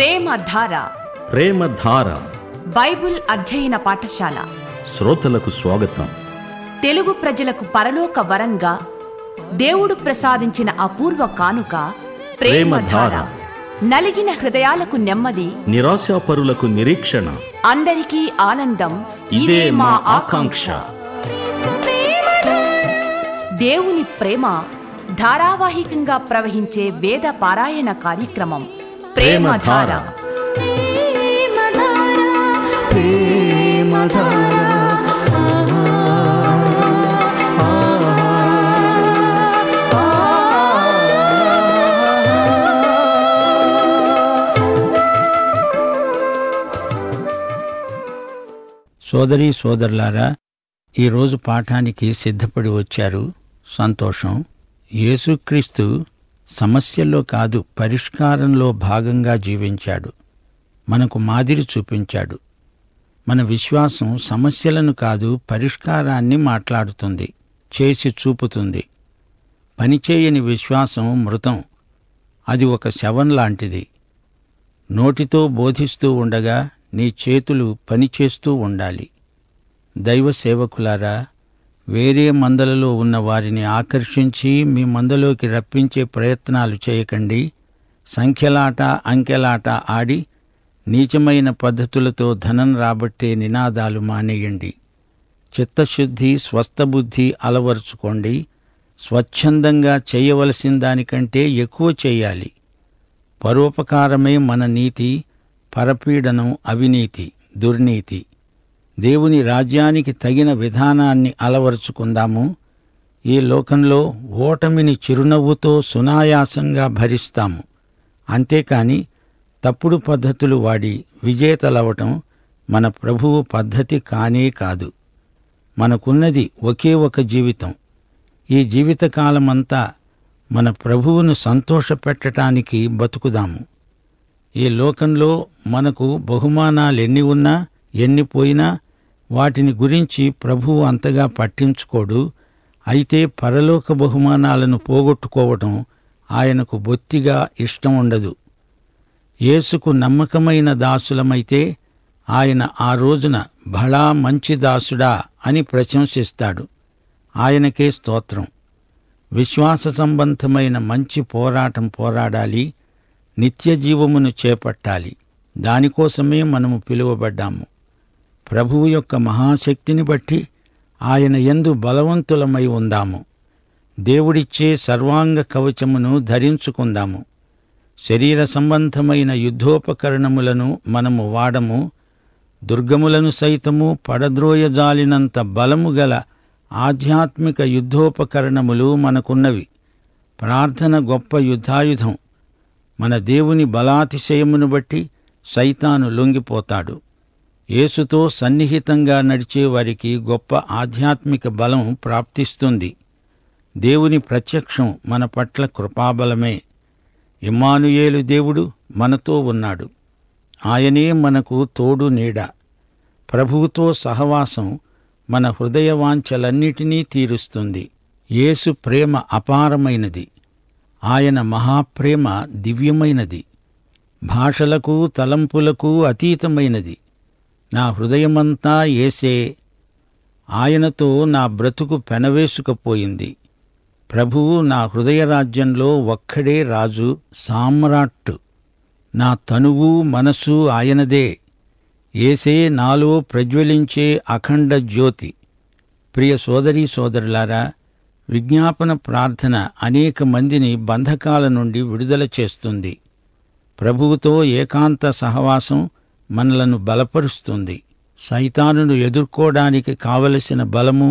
ప్రేమధార ప్రేమధార Bible అధ్యయన పాఠశాల శ్రోతలకు స్వాగతం తెలుగు ప్రజలకు పరలోక వరంగా దేవుడు ప్రసాదించిన అపూర్వ కానుక ప్రేమధార ప్రేమధార. నలిగిన హృదయాలకు నెమ్మది నిరాశాపరులకు నిరీక్షణ అందరికీ ఆనందం ఇదే మా ఆకాంక్ష దేవుని ప్రేమ ధారావాహికంగా ప్రవహించే వేద పారాయణ కార్యక్రమం ప్రేమధార ప్రేమధార. సోదరీ సోదరులారా ఈరోజు పాఠానికి సిద్ధపడి వచ్చారు సంతోషం యేసుక్రీస్తు సమస్యల్లో కాదు పరిష్కారంలో భాగంగా జీవించాడు మనకు మాదిరి చూపించాడు మన విశ్వాసం సమస్యలను కాదు పరిష్కారాన్ని మాట్లాడుతుంది చేసి చూపుతుంది పనిచేయని విశ్వాసం మృతం అది ఒక శవం లాంటిది నోటితో బోధిస్తూ ఉండగా నీ చేతులు పనిచేస్తూ ఉండాలి దైవ సేవకులారా వేరే మందలలో ఉన్న వారిని ఆకర్షించి మీ మందలోకి రప్పించే ప్రయత్నాలు చేయకండి సంఖ్యలాట అంకెలాట ఆడి నీచమైన పద్ధతులతో ధనం రాబట్టే నినాదాలు మానేయండి చిత్తశుద్ధి స్వస్థబుద్ధి అలవరుచుకోండి స్వచ్ఛందంగా చేయవలసిన దానికంటే ఎక్కువ చేయాలి పరోపకారమే మన నీతి పరపీడనం అవినీతి దుర్నీతి దేవుని రాజ్యానికి తగిన విధానాన్ని అలవరుచుకుందాము ఈ లోకంలో ఓటమిని చిరునవ్వుతో సునాయాసంగా భరిస్తాము అంతేకాని తప్పుడు పద్ధతులు వాడి విజేతలవటం మన ప్రభువు పద్ధతి కానే కాదు మనకున్నది ఒకే ఒక జీవితం ఈ జీవితకాలమంతా మన ప్రభువును సంతోషపెట్టటానికి బతుకుదాము ఈ లోకంలో మనకు బహుమానాలెన్ని ఉన్నా ఎన్ని పోయినా వాటిని గురించి ప్రభువు అంతగా పట్టించుకోడు అయితే పరలోక బహుమానాలను పోగొట్టుకోవటం ఆయనకు బొత్తిగా ఇష్టం ఉండదు యేసుకు నమ్మకమైన దాసులమైతే ఆయన ఆ రోజున బళా మంచి దాసుడా అని ప్రశంసిస్తాడు ఆయనకే స్తోత్రం విశ్వాస సంబంధమైన మంచి పోరాటం పోరాడాలి నిత్య జీవమును చేపట్టాలి దానికోసమే మనము పిలువబడ్డాము ప్రభువు యొక్క మహాశక్తిని బట్టి ఆయన యందు బలవంతులమై ఉందాము దేవుడిచ్చే సర్వాంగ కవచమును ధరించుకుందాము శరీర సంబంధమైన యుద్ధోపకరణములను మనము వాడము దుర్గములను సైతము పడద్రోయజాలినంత బలము గల ఆధ్యాత్మిక యుద్ధోపకరణములు మనకున్నవి ప్రార్థన గొప్ప యుద్ధాయుధం మన దేవుని బలాతిశయమును బట్టి సైతాను లొంగిపోతాడు యేసుతో సన్నిహితంగా నడిచే వారికి గొప్ప ఆధ్యాత్మిక బలం ప్రాప్తిస్తుంది దేవుని ప్రత్యక్షం మన పట్ల కృపాబలమే ఇమ్మానుయేలు దేవుడు మనతో ఉన్నాడు ఆయనే మనకు తోడు నీడ ప్రభువుతో సహవాసం మన హృదయవాంఛలన్నిటినీ తీరుస్తుంది యేసు ప్రేమ అపారమైనది ఆయన మహాప్రేమ దివ్యమైనది భాషలకు తలంపులకు అతీతమైనది నా హృదయమంతా ఏసే ఆయనతో నా బ్రతుకు పెనవేసుకపోయింది ప్రభువు నా హృదయ రాజ్యంలో ఒక్కడే రాజు సామ్రాట్టు నా తనువు మనసు ఆయనదే ఏసే నాలో ప్రజ్వలించే అఖండ జ్యోతి ప్రియ సోదరీ సోదరులారా విజ్ఞాపన ప్రార్థన అనేక మందిని బంధకాల నుండి విడుదల చేస్తుంది ప్రభువుతో ఏకాంత సహవాసం మనలను బలపరుస్తుంది సైతానును ఎదుర్కోవడానికి కావలసిన బలము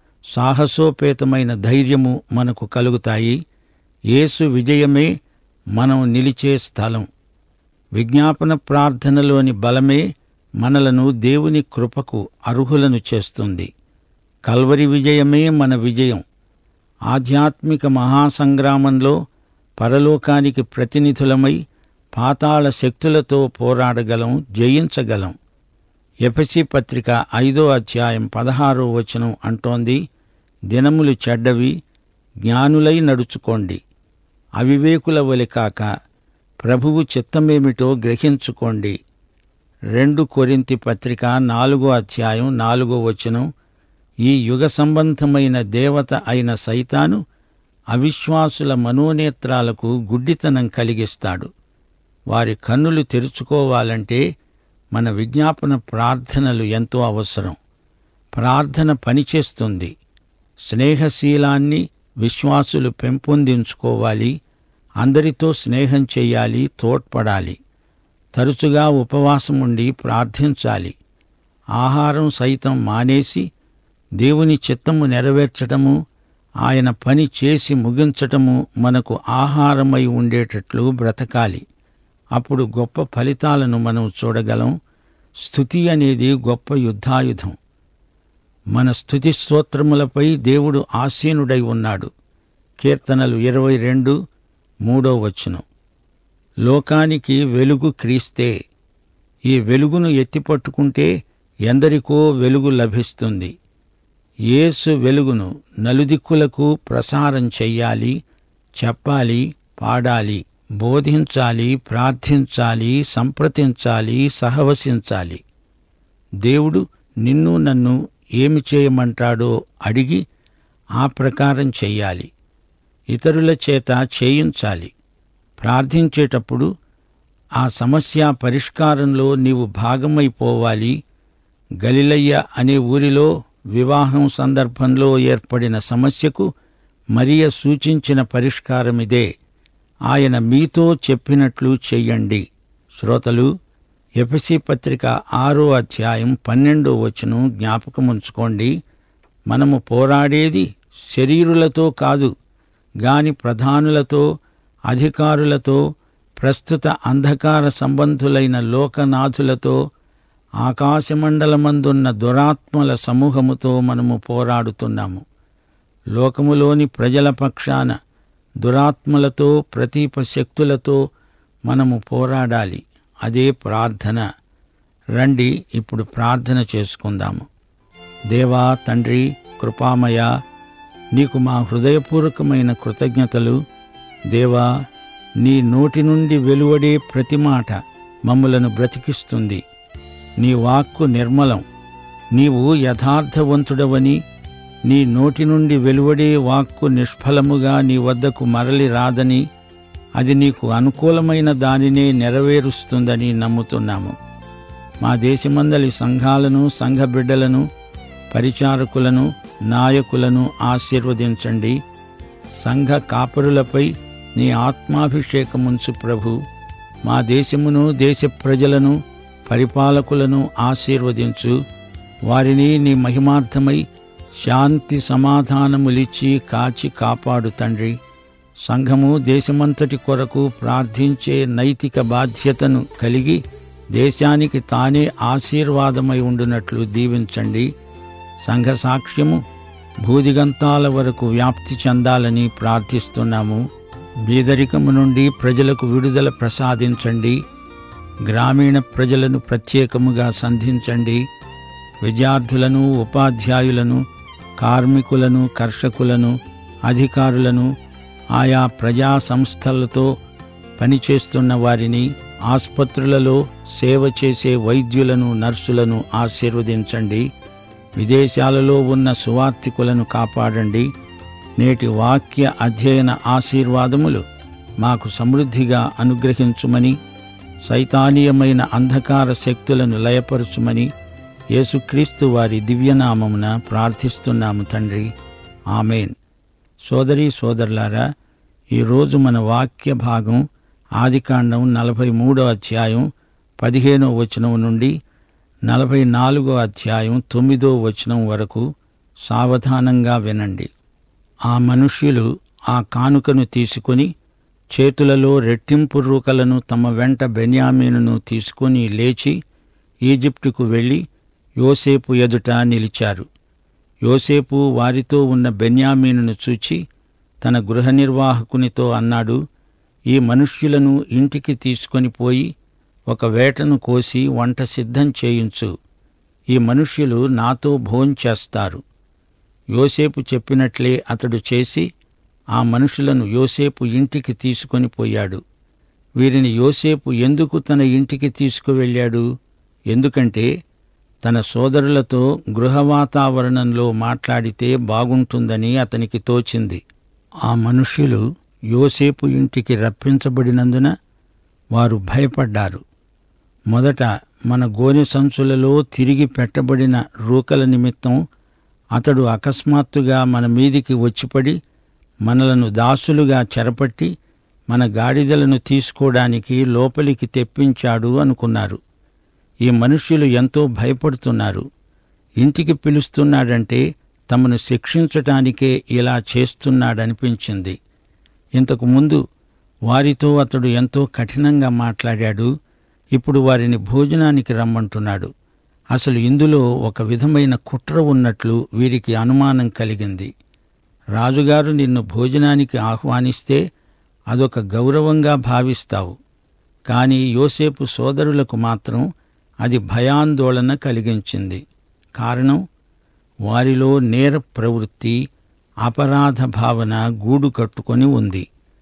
సాహసోపేతమైన ధైర్యము మనకు కలుగుతాయి యేసు విజయమే మనం నిలిచే స్థలం విజ్ఞాపన ప్రార్థనలోని బలమే మనలను దేవుని కృపకు అర్హులను చేస్తుంది కల్వరి విజయమే మన విజయం ఆధ్యాత్మిక మహాసంగ్రామంలో పరలోకానికి ప్రతినిధులమై పాతాళ శక్తులతో పోరాడగలం జయించగలం ఎఫసి పత్రిక ఐదో అధ్యాయం పదహారో వచనం అంటోంది దినములు చెడ్డవి జ్ఞానులై నడుచుకోండి అవివేకుల వలె కాక ప్రభువు చిత్తమేమిటో గ్రహించుకోండి రెండు కొరింతి పత్రిక నాలుగో అధ్యాయం నాలుగో వచనం ఈ యుగ సంబంధమైన దేవత అయిన సైతాను అవిశ్వాసుల మనోనేత్రాలకు గుడ్డితనం కలిగిస్తాడు వారి కన్నులు తెరుచుకోవాలంటే మన విజ్ఞాపన ప్రార్థనలు ఎంతో అవసరం ప్రార్థన పనిచేస్తుంది స్నేహశీలాన్ని విశ్వాసులు పెంపొందించుకోవాలి అందరితో స్నేహం చెయ్యాలి తోడ్పడాలి తరచుగా ఉపవాసం ఉండి ప్రార్థించాలి ఆహారం సైతం మానేసి దేవుని చిత్తము నెరవేర్చటము ఆయన పని చేసి ముగించటము మనకు ఆహారమై ఉండేటట్లు బ్రతకాలి అప్పుడు గొప్ప ఫలితాలను మనం చూడగలం స్థుతి అనేది గొప్ప యుద్ధాయుధం మన స్థుతి స్తోత్రములపై దేవుడు ఆసీనుడై ఉన్నాడు కీర్తనలు ఇరవై రెండు మూడో వచనం లోకానికి వెలుగు క్రీస్తే ఈ వెలుగును ఎత్తిపట్టుకుంటే ఎందరికో వెలుగు లభిస్తుంది యేసు వెలుగును నలుదిక్కులకు ప్రసారం చెయ్యాలి చెప్పాలి పాడాలి బోధించాలి ప్రార్థించాలి సంప్రదించాలి సహవసించాలి దేవుడు నిన్ను నన్ను ఏమి చేయమంటాడో అడిగి ఆ ప్రకారం చెయ్యాలి ఇతరుల చేత చేయించాలి ప్రార్థించేటప్పుడు ఆ సమస్య పరిష్కారంలో నీవు భాగమైపోవాలి గలిలయ్య అనే ఊరిలో వివాహం సందర్భంలో ఏర్పడిన సమస్యకు మరియ సూచించిన పరిష్కారమిదే ఆయన మీతో చెప్పినట్లు చెయ్యండి శ్రోతలు ఎఫసి పత్రిక ఆరో అధ్యాయం పన్నెండో వచనం జ్ఞాపకముంచుకోండి మనము పోరాడేది శరీరులతో కాదు గాని ప్రధానులతో అధికారులతో ప్రస్తుత అంధకార సంబంధులైన లోకనాథులతో ఆకాశమండలమందున్న దురాత్మల సమూహముతో మనము పోరాడుతున్నాము లోకములోని ప్రజల పక్షాన దురాత్మలతో ప్రతీప శక్తులతో మనము పోరాడాలి అదే ప్రార్థన రండి ఇప్పుడు ప్రార్థన చేసుకుందాము దేవా తండ్రి కృపామయ నీకు మా హృదయపూర్వకమైన కృతజ్ఞతలు దేవా నీ నోటి నుండి వెలువడే ప్రతి మాట మమ్ములను బ్రతికిస్తుంది నీ వాక్కు నిర్మలం నీవు యథార్థవంతుడవని నీ నోటి నుండి వెలువడే వాక్కు నిష్ఫలముగా నీ వద్దకు మరలి రాదని అది నీకు అనుకూలమైన దానినే నెరవేరుస్తుందని నమ్ముతున్నాము మా దేశమందలి సంఘాలను సంఘ బిడ్డలను పరిచారకులను నాయకులను ఆశీర్వదించండి సంఘ కాపరులపై నీ ఆత్మాభిషేకముంచు ప్రభు మా దేశమును దేశ ప్రజలను పరిపాలకులను ఆశీర్వదించు వారిని నీ మహిమార్థమై శాంతి సమాధానములిచ్చి కాచి కాపాడు తండ్రి సంఘము దేశమంతటి కొరకు ప్రార్థించే నైతిక బాధ్యతను కలిగి దేశానికి తానే ఆశీర్వాదమై ఉండునట్లు దీవించండి సంఘ సాక్ష్యము భూదిగంతాల వరకు వ్యాప్తి చెందాలని ప్రార్థిస్తున్నాము బీదరికము నుండి ప్రజలకు విడుదల ప్రసాదించండి గ్రామీణ ప్రజలను ప్రత్యేకముగా సంధించండి విద్యార్థులను ఉపాధ్యాయులను కార్మికులను కర్షకులను అధికారులను ఆయా ప్రజా సంస్థలతో పనిచేస్తున్న వారిని ఆస్పత్రులలో సేవ చేసే వైద్యులను నర్సులను ఆశీర్వదించండి విదేశాలలో ఉన్న సువార్థికులను కాపాడండి నేటి వాక్య అధ్యయన ఆశీర్వాదములు మాకు సమృద్ధిగా అనుగ్రహించుమని సైతానీయమైన అంధకార శక్తులను లయపరచుమని యేసుక్రీస్తు వారి దివ్యనామమున ప్రార్థిస్తున్నాము తండ్రి ఆమెన్ సోదరీ సోదరులారా ఈరోజు మన వాక్య భాగం ఆదికాండం నలభై మూడో అధ్యాయం పదిహేనో వచనం నుండి నలభై నాలుగో అధ్యాయం తొమ్మిదో వచనం వరకు సావధానంగా వినండి ఆ మనుష్యులు ఆ కానుకను తీసుకుని చేతులలో రెట్టింపు రూకలను తమ వెంట బెన్యామీనును తీసుకుని లేచి ఈజిప్టుకు వెళ్లి యోసేపు ఎదుట నిలిచారు యోసేపు వారితో ఉన్న బెన్యామీనును చూచి తన గృహ నిర్వాహకునితో అన్నాడు ఈ మనుష్యులను ఇంటికి తీసుకొని పోయి ఒక వేటను కోసి వంట సిద్ధం చేయించు ఈ మనుష్యులు నాతో భోంచేస్తారు యోసేపు చెప్పినట్లే అతడు చేసి ఆ మనుషులను యోసేపు ఇంటికి తీసుకొని పోయాడు వీరిని యోసేపు ఎందుకు తన ఇంటికి తీసుకువెళ్ళాడు ఎందుకంటే తన సోదరులతో గృహ వాతావరణంలో మాట్లాడితే బాగుంటుందని అతనికి తోచింది ఆ మనుష్యులు యోసేపు ఇంటికి రప్పించబడినందున వారు భయపడ్డారు మొదట మన గోనె సంచులలో తిరిగి పెట్టబడిన రూకల నిమిత్తం అతడు అకస్మాత్తుగా మన మీదికి వచ్చిపడి మనలను దాసులుగా చెరపట్టి మన గాడిదలను తీసుకోవడానికి లోపలికి తెప్పించాడు అనుకున్నారు ఈ మనుష్యులు ఎంతో భయపడుతున్నారు ఇంటికి పిలుస్తున్నాడంటే తమను శిక్షించటానికే ఇలా చేస్తున్నాడనిపించింది ఇంతకు ముందు వారితో అతడు ఎంతో కఠినంగా మాట్లాడాడు ఇప్పుడు వారిని భోజనానికి రమ్మంటున్నాడు అసలు ఇందులో ఒక విధమైన కుట్ర ఉన్నట్లు వీరికి అనుమానం కలిగింది రాజుగారు నిన్ను భోజనానికి ఆహ్వానిస్తే అదొక గౌరవంగా భావిస్తావు కాని యోసేపు సోదరులకు మాత్రం అది భయాందోళన కలిగించింది కారణం వారిలో నేర ప్రవృత్తి అపరాధ భావన గూడు కట్టుకొని ఉంది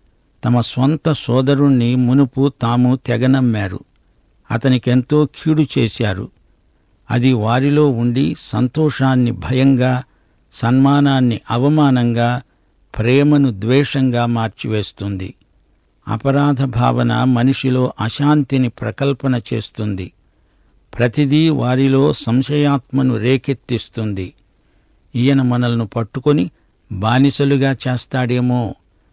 తమ స్వంత సోదరుణ్ణి మునుపు తాము తెగనమ్మారు అతనికెంతో కీడు చేశారు అది వారిలో ఉండి సంతోషాన్ని భయంగా సన్మానాన్ని అవమానంగా ప్రేమను ద్వేషంగా మార్చివేస్తుంది అపరాధ భావన మనిషిలో అశాంతిని ప్రకల్పన చేస్తుంది ప్రతిదీ వారిలో సంశయాత్మను రేకెత్తిస్తుంది ఈయన మనల్ని పట్టుకొని బానిసలుగా చేస్తాడేమో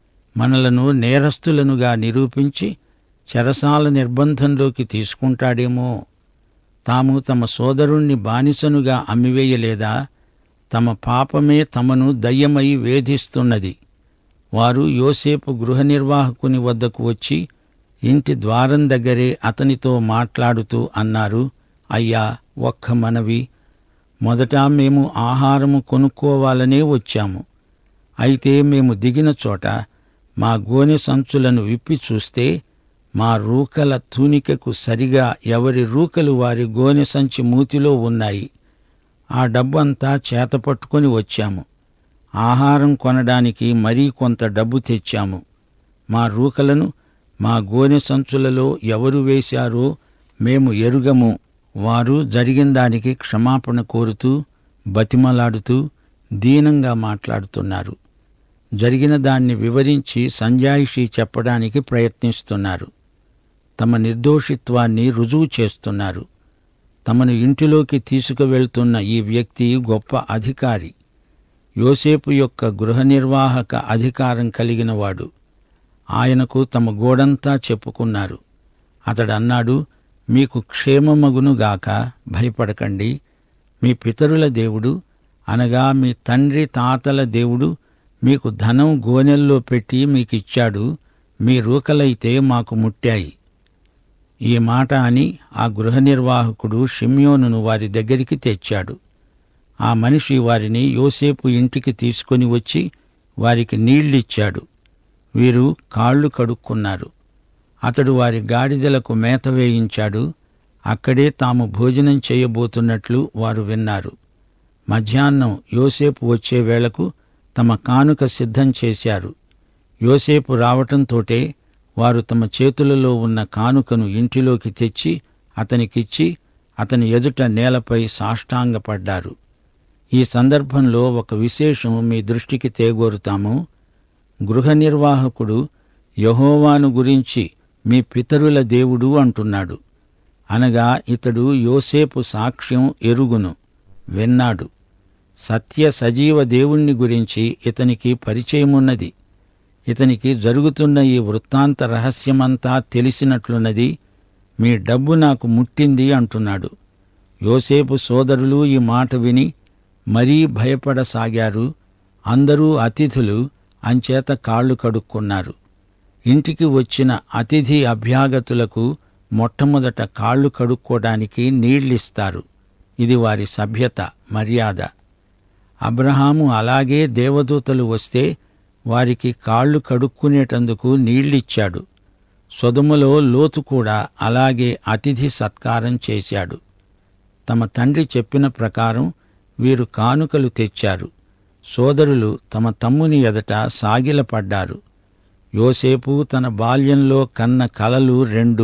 మనలను నేరస్తులనుగా నిరూపించి చెరసాల నిర్బంధంలోకి తీసుకుంటాడేమో తాము తమ సోదరుణ్ణి బానిసనుగా అమ్మివేయలేదా తమ పాపమే తమను దయ్యమై వేధిస్తున్నది వారు యోసేపు గృహ నిర్వాహకుని వద్దకు వచ్చి ఇంటి ద్వారం దగ్గరే అతనితో మాట్లాడుతూ అన్నారు అయ్యా ఒక్క మనవి మొదట మేము ఆహారము కొనుక్కోవాలనే వచ్చాము అయితే మేము దిగిన చోట మా గోనె సంచులను విప్పి చూస్తే మా రూకల తూనికకు సరిగా ఎవరి రూకలు వారి గోనె సంచి మూతిలో ఉన్నాయి ఆ డబ్బంతా చేతపట్టుకొని వచ్చాము ఆహారం కొనడానికి మరీ కొంత డబ్బు తెచ్చాము మా రూకలను మా గోనె సంచులలో ఎవరు వేశారో మేము ఎరుగము వారు జరిగిన దానికి క్షమాపణ కోరుతూ బతిమలాడుతూ దీనంగా మాట్లాడుతున్నారు జరిగిన దాన్ని వివరించి సంజాయిషీ చెప్పడానికి ప్రయత్నిస్తున్నారు తమ నిర్దోషిత్వాన్ని రుజువు చేస్తున్నారు తమను ఇంటిలోకి తీసుకువెళ్తున్న ఈ వ్యక్తి గొప్ప అధికారి యోసేపు యొక్క గృహ నిర్వాహక అధికారం కలిగినవాడు ఆయనకు తమ గోడంతా చెప్పుకున్నారు అతడన్నాడు మీకు క్షేమమగునుగాక భయపడకండి మీ పితరుల దేవుడు అనగా మీ తండ్రి తాతల దేవుడు మీకు ధనం గోనెల్లో పెట్టి మీకిచ్చాడు మీ రూకలైతే మాకు ముట్టాయి ఈ మాట అని ఆ గృహ నిర్వాహకుడు షిమ్యోనును వారి దగ్గరికి తెచ్చాడు ఆ మనిషి వారిని యోసేపు ఇంటికి తీసుకొని వచ్చి వారికి నీళ్లిచ్చాడు వీరు కాళ్ళు కడుక్కున్నారు అతడు వారి గాడిదలకు మేత వేయించాడు అక్కడే తాము భోజనం చేయబోతున్నట్లు వారు విన్నారు మధ్యాహ్నం యోసేపు వచ్చే వేళకు తమ కానుక సిద్ధం చేశారు యోసేపు రావటంతోటే వారు తమ చేతులలో ఉన్న కానుకను ఇంటిలోకి తెచ్చి అతనికిచ్చి అతని ఎదుట నేలపై సాష్టాంగపడ్డారు ఈ సందర్భంలో ఒక విశేషం మీ దృష్టికి తేగోరుతాము గృహ నిర్వాహకుడు యహోవాను గురించి మీ పితరుల దేవుడు అంటున్నాడు అనగా ఇతడు యోసేపు సాక్ష్యం ఎరుగును విన్నాడు సత్య సజీవ దేవుణ్ణి గురించి ఇతనికి పరిచయమున్నది ఇతనికి జరుగుతున్న ఈ వృత్తాంత రహస్యమంతా తెలిసినట్లున్నది మీ డబ్బు నాకు ముట్టింది అంటున్నాడు యోసేపు సోదరులు ఈ మాట విని మరీ భయపడసాగారు అందరూ అతిథులు అంచేత కాళ్ళు కడుక్కున్నారు ఇంటికి వచ్చిన అతిథి అభ్యాగతులకు మొట్టమొదట కాళ్ళు కడుక్కోవడానికి నీళ్ళిస్తారు ఇది వారి సభ్యత మర్యాద అబ్రహాము అలాగే దేవదూతలు వస్తే వారికి కాళ్ళు కడుక్కునేటందుకు నీళ్ళిచ్చాడు సొదుములో లోతు కూడా అలాగే అతిథి సత్కారం చేశాడు తమ తండ్రి చెప్పిన ప్రకారం వీరు కానుకలు తెచ్చారు సోదరులు తమ తమ్ముని ఎదట సాగిలపడ్డారు యోసేపు తన బాల్యంలో కన్న కలలు రెండు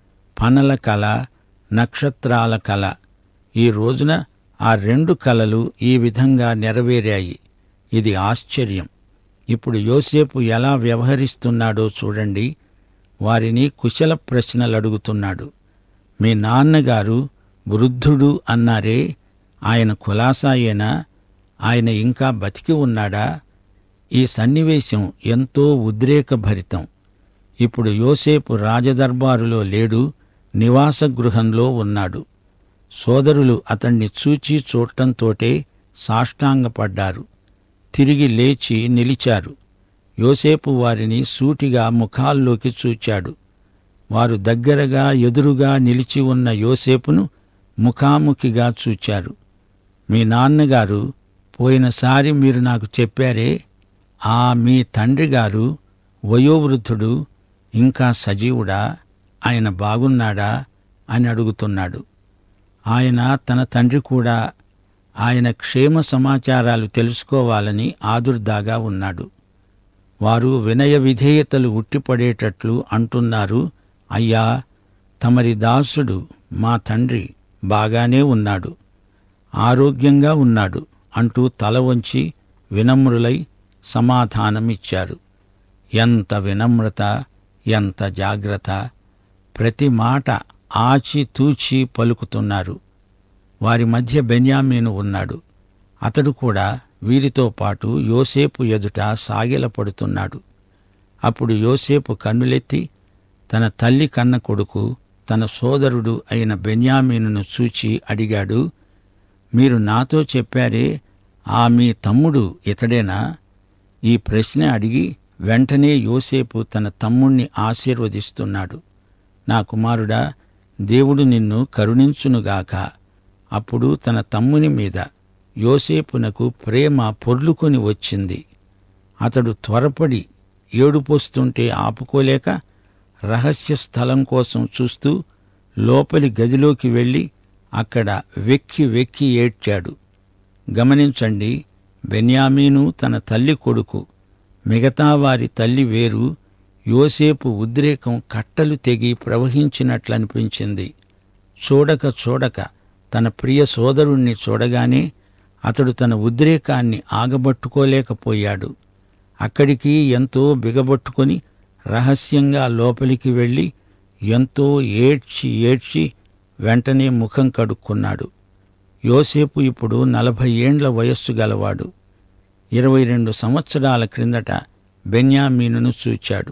పనల కల నక్షత్రాల కల ఈ రోజున ఆ రెండు కలలు ఈ విధంగా నెరవేరాయి ఇది ఆశ్చర్యం ఇప్పుడు యోసేపు ఎలా వ్యవహరిస్తున్నాడో చూడండి వారిని కుశల ప్రశ్నలు అడుగుతున్నాడు మీ నాన్నగారు వృద్ధుడు అన్నారే ఆయన కులాసాయేనా ఆయన ఇంకా బతికి ఉన్నాడా ఈ సన్నివేశం ఎంతో ఉద్రేకభరితం ఇప్పుడు యోసేపు రాజదర్బారులో లేడు నివాస గృహంలో ఉన్నాడు సోదరులు అతణ్ణి చూచి చూడటంతోటే సాష్టాంగపడ్డారు తిరిగి లేచి నిలిచారు యోసేపు వారిని సూటిగా ముఖాల్లోకి చూచాడు వారు దగ్గరగా ఎదురుగా నిలిచి ఉన్న యోసేపును ముఖాముఖిగా చూచారు మీ నాన్నగారు పోయినసారి మీరు నాకు చెప్పారే ఆ మీ తండ్రి గారు వయోవృద్ధుడు ఇంకా సజీవుడా ఆయన బాగున్నాడా అని అడుగుతున్నాడు ఆయన తన తండ్రి కూడా ఆయన క్షేమ సమాచారాలు తెలుసుకోవాలని ఆదుర్దాగా ఉన్నాడు వారు వినయ విధేయతలు ఉట్టిపడేటట్లు అంటున్నారు అయ్యా తమరి దాసుడు మా తండ్రి బాగానే ఉన్నాడు ఆరోగ్యంగా ఉన్నాడు అంటూ తల వంచి వినమ్రులై సమాధానమిచ్చారు ఎంత వినమ్రత ఎంత జాగ్రత్త ప్రతి మాట ఆచి తూచి పలుకుతున్నారు వారి మధ్య బెన్యామీను ఉన్నాడు అతడు కూడా వీరితో పాటు యోసేపు ఎదుట సాగిలపడుతున్నాడు అప్పుడు యోసేపు కన్నులెత్తి తన తల్లి కన్న కొడుకు తన సోదరుడు అయిన బెన్యామీనును చూచి అడిగాడు మీరు నాతో చెప్పారే ఆ మీ తమ్ముడు ఇతడేనా ఈ ప్రశ్న అడిగి వెంటనే యోసేపు తన తమ్ముణ్ణి ఆశీర్వదిస్తున్నాడు నా కుమారుడా దేవుడు నిన్ను కరుణించునుగాక అప్పుడు తన తమ్ముని మీద యోసేపునకు ప్రేమ పొర్లుకొని వచ్చింది అతడు త్వరపడి ఏడుపొస్తుంటే ఆపుకోలేక రహస్య స్థలం కోసం చూస్తూ లోపలి గదిలోకి వెళ్ళి అక్కడ వెక్కి వెక్కి ఏడ్చాడు గమనించండి బెన్యామీను తన తల్లి కొడుకు మిగతా వారి తల్లి వేరు యోసేపు ఉద్రేకం కట్టలు తెగి ప్రవహించినట్లనిపించింది చూడక చూడక తన ప్రియ సోదరుణ్ణి చూడగానే అతడు తన ఉద్రేకాన్ని ఆగబట్టుకోలేకపోయాడు అక్కడికి ఎంతో బిగబట్టుకొని రహస్యంగా లోపలికి వెళ్ళి ఎంతో ఏడ్చి ఏడ్చి వెంటనే ముఖం కడుక్కున్నాడు యోసేపు ఇప్పుడు నలభై ఏండ్ల వయస్సు గలవాడు ఇరవై రెండు సంవత్సరాల క్రిందట బెన్యామీనును చూచాడు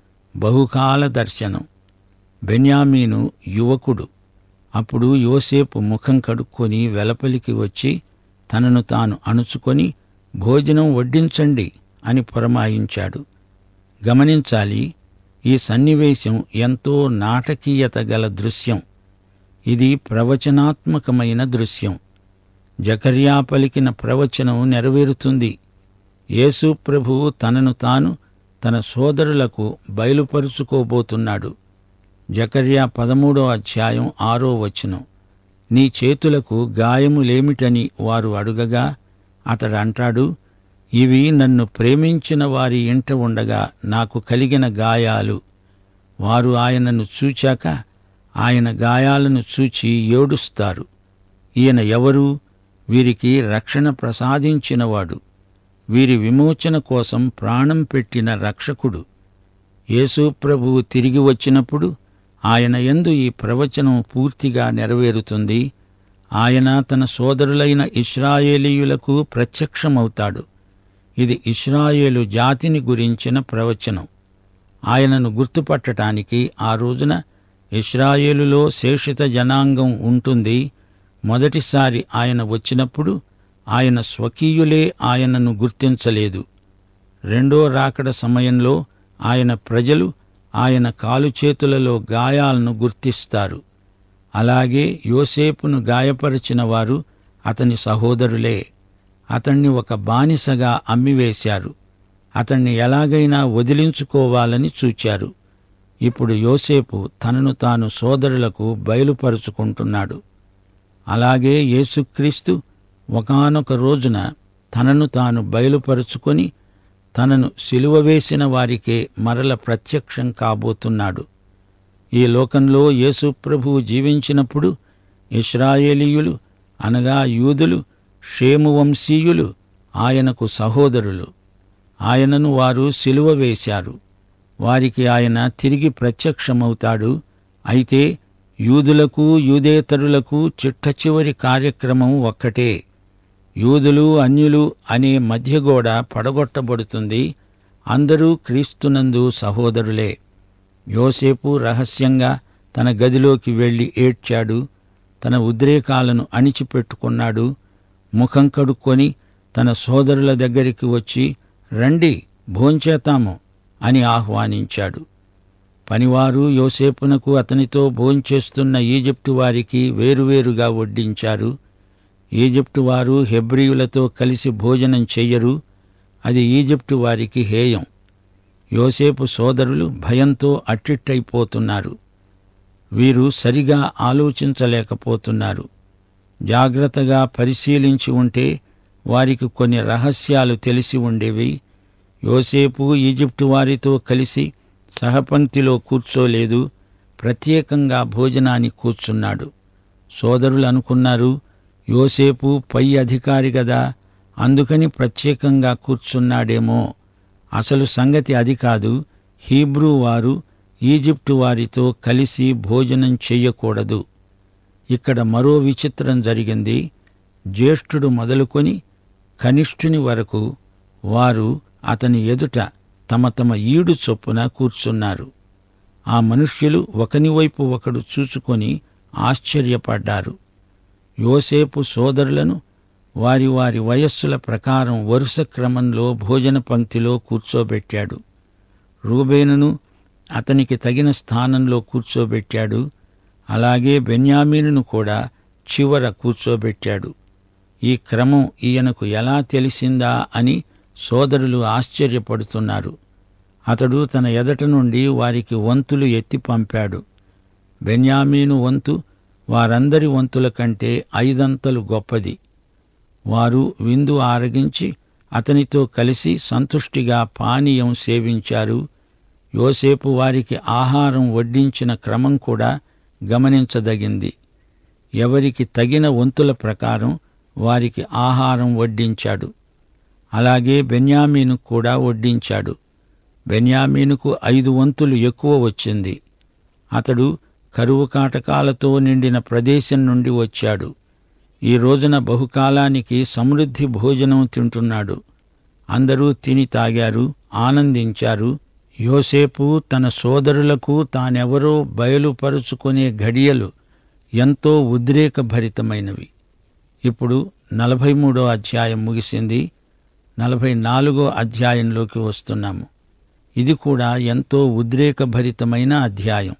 బహుకాల దర్శనం బెన్యామీను యువకుడు అప్పుడు యోసేపు ముఖం కడుక్కొని వెలపలికి వచ్చి తనను తాను అణుచుకొని భోజనం వడ్డించండి అని పురమాయించాడు గమనించాలి ఈ సన్నివేశం ఎంతో నాటకీయత గల దృశ్యం ఇది ప్రవచనాత్మకమైన దృశ్యం జకర్యా పలికిన ప్రవచనం నెరవేరుతుంది యేసు ప్రభువు తనను తాను తన సోదరులకు బయలుపరుచుకోబోతున్నాడు జకర్యా పదమూడో అధ్యాయం ఆరో వచనం నీ చేతులకు గాయములేమిటని వారు అడుగగా అతడంటాడు ఇవి నన్ను ప్రేమించిన వారి ఇంట ఉండగా నాకు కలిగిన గాయాలు వారు ఆయనను చూచాక ఆయన గాయాలను చూచి ఏడుస్తారు ఈయన ఎవరు వీరికి రక్షణ ప్రసాదించినవాడు వీరి విమోచన కోసం ప్రాణం పెట్టిన రక్షకుడు యేసు ప్రభువు తిరిగి వచ్చినప్పుడు ఆయన యందు ఈ ప్రవచనం పూర్తిగా నెరవేరుతుంది ఆయన తన సోదరులైన ఇస్రాయేలీయులకు ప్రత్యక్షమవుతాడు ఇది ఇస్రాయేలు జాతిని గురించిన ప్రవచనం ఆయనను గుర్తుపట్టటానికి ఆ రోజున ఇస్రాయేలులో శేషిత జనాంగం ఉంటుంది మొదటిసారి ఆయన వచ్చినప్పుడు ఆయన స్వకీయులే ఆయనను గుర్తించలేదు రెండో రాకడ సమయంలో ఆయన ప్రజలు ఆయన కాలు చేతులలో గాయాలను గుర్తిస్తారు అలాగే యోసేపును గాయపరిచిన వారు అతని సహోదరులే అతణ్ణి ఒక బానిసగా అమ్మివేశారు అతణ్ణి ఎలాగైనా వదిలించుకోవాలని చూచారు ఇప్పుడు యోసేపు తనను తాను సోదరులకు బయలుపరుచుకుంటున్నాడు అలాగే యేసుక్రీస్తు ఒకానొక రోజున తనను తాను బయలుపరుచుకొని తనను సిలువ వేసిన వారికే మరల ప్రత్యక్షం కాబోతున్నాడు ఈ లోకంలో యేసు ప్రభువు జీవించినప్పుడు ఇస్రాయేలీయులు అనగా యూదులు షేము వంశీయులు ఆయనకు సహోదరులు ఆయనను వారు సిలువ వేశారు వారికి ఆయన తిరిగి ప్రత్యక్షమవుతాడు అయితే యూదులకు యూదేతరులకు చిట్ట చివరి కార్యక్రమం ఒక్కటే యూదులు అన్యులు అనే మధ్యగోడ పడగొట్టబడుతుంది అందరూ క్రీస్తునందు సహోదరులే యోసేపు రహస్యంగా తన గదిలోకి వెళ్లి ఏడ్చాడు తన ఉద్రేకాలను అణిచిపెట్టుకున్నాడు ముఖం కడుక్కొని తన సోదరుల దగ్గరికి వచ్చి రండి భోంచేతాము అని ఆహ్వానించాడు పనివారు యోసేపునకు అతనితో భోంచేస్తున్న ఈజిప్టు వారికి వేరువేరుగా వడ్డించారు ఈజిప్టు వారు హెబ్రియులతో కలిసి భోజనం చెయ్యరు అది ఈజిప్టు వారికి హేయం యోసేపు సోదరులు భయంతో అట్టిట్టయిపోతున్నారు వీరు సరిగా ఆలోచించలేకపోతున్నారు జాగ్రత్తగా పరిశీలించి ఉంటే వారికి కొన్ని రహస్యాలు తెలిసి ఉండేవి యోసేపు ఈజిప్టు వారితో కలిసి సహపంక్తిలో కూర్చోలేదు ప్రత్యేకంగా భోజనానికి కూర్చున్నాడు సోదరులు అనుకున్నారు యోసేపు పై అధికారి గదా అందుకని ప్రత్యేకంగా కూర్చున్నాడేమో అసలు సంగతి అది కాదు హీబ్రూ వారు ఈజిప్టు వారితో కలిసి భోజనం చెయ్యకూడదు ఇక్కడ మరో విచిత్రం జరిగింది జ్యేష్ఠుడు మొదలుకొని కనిష్ఠుని వరకు వారు అతని ఎదుట తమ తమ ఈడు చొప్పున కూర్చున్నారు ఆ మనుష్యులు ఒకని వైపు ఒకడు చూచుకొని ఆశ్చర్యపడ్డారు యోసేపు సోదరులను వారి వారి వయస్సుల ప్రకారం వరుస క్రమంలో భోజన పంక్తిలో కూర్చోబెట్టాడు రూబేనును అతనికి తగిన స్థానంలో కూర్చోబెట్టాడు అలాగే బెన్యామీనును కూడా చివర కూర్చోబెట్టాడు ఈ క్రమం ఈయనకు ఎలా తెలిసిందా అని సోదరులు ఆశ్చర్యపడుతున్నారు అతడు తన ఎదట నుండి వారికి వంతులు ఎత్తి పంపాడు బెన్యామీను వంతు వారందరి వంతుల కంటే ఐదంతలు గొప్పది వారు విందు ఆరగించి అతనితో కలిసి సంతుష్టిగా పానీయం సేవించారు యోసేపు వారికి ఆహారం వడ్డించిన క్రమం కూడా గమనించదగింది ఎవరికి తగిన వంతుల ప్రకారం వారికి ఆహారం వడ్డించాడు అలాగే బెన్యామీను కూడా వడ్డించాడు బెన్యామీనుకు ఐదు వంతులు ఎక్కువ వచ్చింది అతడు కరువు కాటకాలతో నిండిన ప్రదేశం నుండి వచ్చాడు ఈ రోజున బహుకాలానికి సమృద్ధి భోజనం తింటున్నాడు అందరూ తిని తాగారు ఆనందించారు యోసేపు తన సోదరులకు తానెవరో బయలుపరుచుకునే ఘడియలు ఎంతో ఉద్రేకభరితమైనవి ఇప్పుడు నలభై మూడో అధ్యాయం ముగిసింది నలభై నాలుగో అధ్యాయంలోకి వస్తున్నాము ఇది కూడా ఎంతో ఉద్రేకభరితమైన అధ్యాయం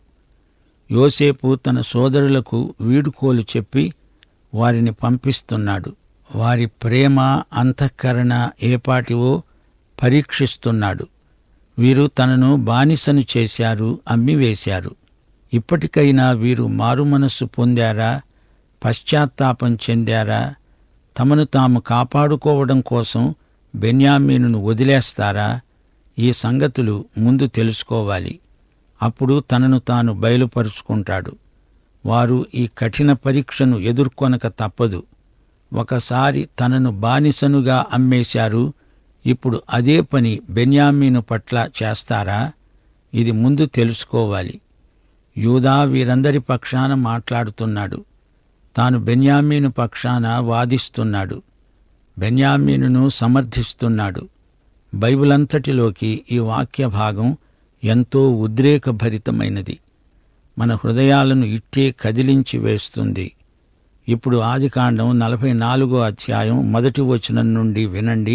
యోసేపు తన సోదరులకు వీడుకోలు చెప్పి వారిని పంపిస్తున్నాడు వారి ప్రేమ అంతఃకరణ ఏపాటివో పరీక్షిస్తున్నాడు వీరు తనను బానిసను చేశారు అమ్మివేశారు ఇప్పటికైనా వీరు మారుమనస్సు పొందారా పశ్చాత్తాపం చెందారా తమను తాము కాపాడుకోవడం కోసం బెన్యామీనును వదిలేస్తారా ఈ సంగతులు ముందు తెలుసుకోవాలి అప్పుడు తనను తాను బయలుపరుచుకుంటాడు వారు ఈ కఠిన పరీక్షను ఎదుర్కొనక తప్పదు ఒకసారి తనను బానిసనుగా అమ్మేశారు ఇప్పుడు అదే పని బెన్యామీను పట్ల చేస్తారా ఇది ముందు తెలుసుకోవాలి యూదా వీరందరి పక్షాన మాట్లాడుతున్నాడు తాను బెన్యామీను పక్షాన వాదిస్తున్నాడు బెన్యామీనును సమర్థిస్తున్నాడు బైబిలంతటిలోకి ఈ వాక్య భాగం ఎంతో ఉద్రేకభరితమైనది మన హృదయాలను ఇట్టే కదిలించి వేస్తుంది ఇప్పుడు ఆదికాండం నలభై నాలుగో అధ్యాయం మొదటి వచనం నుండి వినండి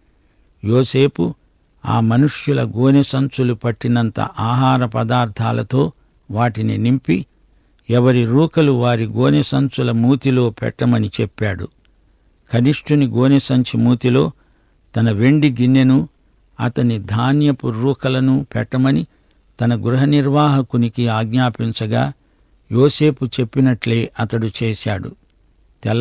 యోసేపు ఆ మనుష్యుల గోనె సంచులు పట్టినంత ఆహార పదార్థాలతో వాటిని నింపి ఎవరి రూకలు వారి గోనె సంచుల మూతిలో పెట్టమని చెప్పాడు కనిష్ఠుని గోనె సంచి మూతిలో తన వెండి గిన్నెను అతని ధాన్యపు రూకలను పెట్టమని తన గృహ నిర్వాహకునికి ఆజ్ఞాపించగా యోసేపు చెప్పినట్లే అతడు చేశాడు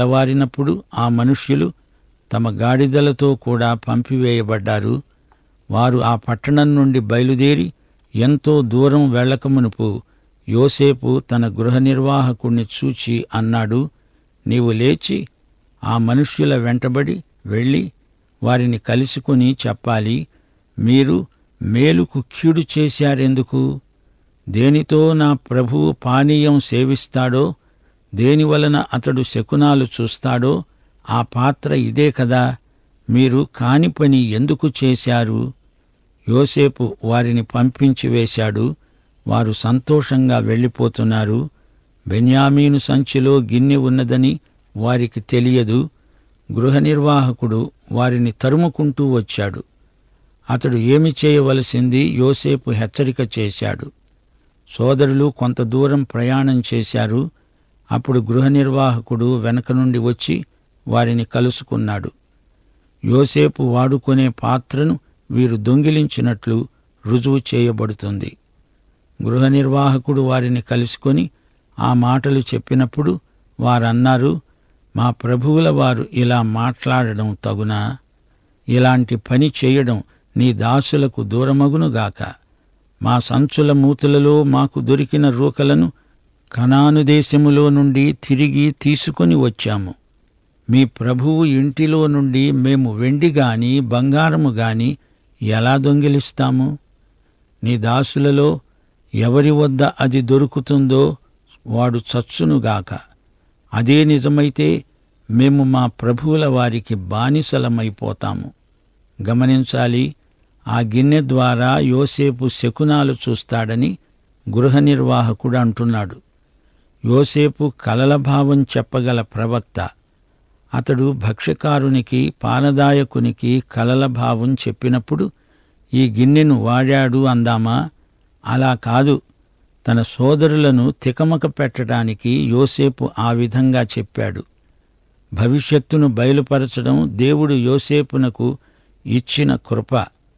తెల్లవారినప్పుడు ఆ మనుష్యులు తమ గాడిదలతో కూడా పంపివేయబడ్డారు వారు ఆ పట్టణం నుండి బయలుదేరి ఎంతో దూరం వెళ్ళకమునుపు యోసేపు తన గృహ నిర్వాహకుణ్ణి చూచి అన్నాడు నీవు లేచి ఆ మనుష్యుల వెంటబడి వెళ్ళి వారిని కలుసుకుని చెప్పాలి మీరు మేలుకు కీడు చేశారెందుకు దేనితో నా ప్రభువు పానీయం సేవిస్తాడో దేనివలన అతడు శకునాలు చూస్తాడో ఆ పాత్ర ఇదే కదా మీరు కాని పని ఎందుకు చేశారు యోసేపు వారిని పంపించి వేశాడు వారు సంతోషంగా వెళ్ళిపోతున్నారు బెన్యామీను సంచిలో గిన్నె ఉన్నదని వారికి తెలియదు గృహ నిర్వాహకుడు వారిని తరుముకుంటూ వచ్చాడు అతడు ఏమి చేయవలసింది యోసేపు హెచ్చరిక చేశాడు సోదరులు కొంత దూరం ప్రయాణం చేశారు అప్పుడు గృహ నిర్వాహకుడు వెనక నుండి వచ్చి వారిని కలుసుకున్నాడు యోసేపు వాడుకునే పాత్రను వీరు దొంగిలించినట్లు రుజువు చేయబడుతుంది గృహ నిర్వాహకుడు వారిని కలుసుకొని ఆ మాటలు చెప్పినప్పుడు వారన్నారు మా ప్రభువుల వారు ఇలా మాట్లాడడం తగునా ఇలాంటి పని చేయడం నీ దాసులకు దూరమగునుగాక మా సంచుల మూతులలో మాకు దొరికిన రూకలను కనాను దేశములో నుండి తిరిగి తీసుకొని వచ్చాము మీ ప్రభువు ఇంటిలో నుండి మేము వెండి గాని బంగారము గాని ఎలా దొంగిలిస్తాము నీ దాసులలో ఎవరి వద్ద అది దొరుకుతుందో వాడు చచ్చునుగాక అదే నిజమైతే మేము మా ప్రభువుల వారికి బానిసలమైపోతాము గమనించాలి ఆ గిన్నె ద్వారా యోసేపు శకునాలు చూస్తాడని గృహ నిర్వాహకుడు అంటున్నాడు యోసేపు కలల భావం చెప్పగల ప్రవక్త అతడు భక్ష్యకారునికి పానదాయకునికి కలల భావం చెప్పినప్పుడు ఈ గిన్నెను వాడాడు అందామా అలా కాదు తన సోదరులను తికమక పెట్టడానికి యోసేపు ఆ విధంగా చెప్పాడు భవిష్యత్తును బయలుపరచడం దేవుడు యోసేపునకు ఇచ్చిన కృప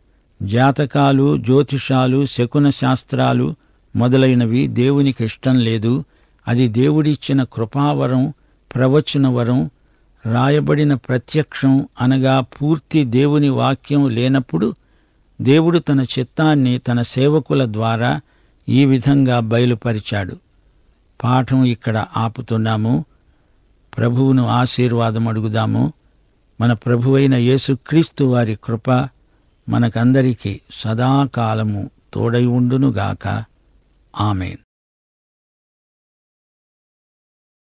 జాతకాలు జ్యోతిషాలు శకున శాస్త్రాలు మొదలైనవి దేవునికి ఇష్టం లేదు అది దేవుడిచ్చిన కృపావరం ప్రవచన వరం రాయబడిన ప్రత్యక్షం అనగా పూర్తి దేవుని వాక్యం లేనప్పుడు దేవుడు తన చిత్తాన్ని తన సేవకుల ద్వారా ఈ విధంగా బయలుపరిచాడు పాఠం ఇక్కడ ఆపుతున్నాము ప్రభువును ఆశీర్వాదం అడుగుదాము మన ప్రభువైన యేసుక్రీస్తు వారి కృప మనకందరికీ సదాకాలము తోడై ఉండునుగాక ఆమెన్